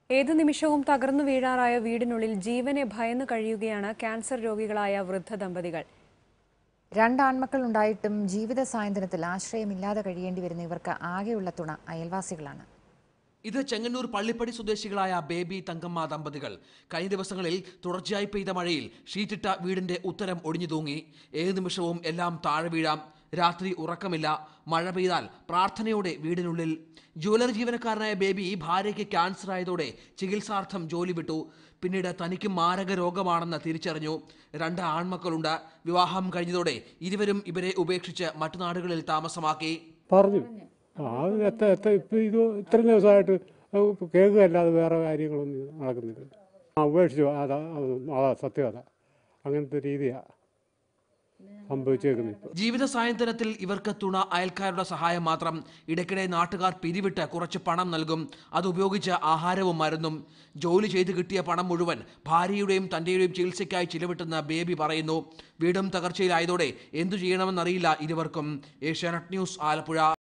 ഏതു നിമിഷവും തകർന്നു വീഴാറായ വീടിനുള്ളിൽ ജീവനെ ഭയന്ന് കഴിയുകയാണ് ക്യാൻസർ രോഗികളായ വൃദ്ധ ദമ്പതികൾ രണ്ട് ആൺമക്കൾ ഉണ്ടായിട്ടും ജീവിത സായന്തനത്തിൽ ആശ്രയമില്ലാതെ കഴിയേണ്ടി വരുന്ന ഇവർക്ക് ആകെയുള്ള തുണ അയൽവാസികളാണ് ഇത് ചെങ്ങന്നൂർ പള്ളിപ്പടി സ്വദേശികളായ ബേബി തങ്കമ്മ ദമ്പതികൾ കഴിഞ്ഞ ദിവസങ്ങളിൽ തുടർച്ചയായി പെയ്ത മഴയിൽ ഷീറ്റിട്ട വീടിന്റെ ഉത്തരം ഒടിഞ്ഞു തൂങ്ങി ഏത് നിമിഷവും എല്ലാം താഴെ വീഴാം രാത്രി ഉറക്കമില്ല മഴ പെയ്താൽ പ്രാർത്ഥനയോടെ വീടിനുള്ളിൽ ജ്വല്ലറി ജീവനക്കാരനായ ബേബി ഭാര്യയ്ക്ക് ക്യാൻസർ ആയതോടെ ചികിത്സാർത്ഥം ജോലി വിട്ടു പിന്നീട് തനിക്ക് മാരക രോഗമാണെന്ന് തിരിച്ചറിഞ്ഞു രണ്ട് ആൺമക്കളുണ്ട് വിവാഹം കഴിഞ്ഞതോടെ ഇരുവരും ഇവരെ ഉപേക്ഷിച്ച് മറ്റു നാടുകളിൽ താമസമാക്കി പറഞ്ഞു ആ അത് എത്ര എത്ര ഇപ്പം ഇത് ഇത്രയും ദിവസമായിട്ട് കേൾക്കുകയല്ലാതെ വേറെ കാര്യങ്ങളൊന്നും നടക്കുന്നില്ല ആ ഉപേക്ഷിച്ചു അതാ അത് അതാ സത്യം അതാ അങ്ങനത്തെ രീതിയാണ് സംഭവിച്ചേക്കുന്നത് ഇപ്പം ജീവിത സായന്തനത്തിൽ ഇവർക്ക് തുണ അയൽക്കാരുടെ സഹായം മാത്രം ഇടയ്ക്കിടെ നാട്ടുകാർ പിരിവിട്ട് കുറച്ച് പണം നൽകും അതുപയോഗിച്ച് ആഹാരവും മരുന്നും ജോലി ചെയ്ത് കിട്ടിയ പണം മുഴുവൻ ഭാര്യയുടെയും തന്റെയും ചികിത്സയ്ക്കായി ചിലവിട്ടെന്ന് ബേബി പറയുന്നു വീടും തകർച്ചയിലായതോടെ എന്തു ചെയ്യണമെന്നറിയില്ല ഇരുവർക്കും ഏഷ്യാനെറ്റ് ന്യൂസ് ആലപ്പുഴ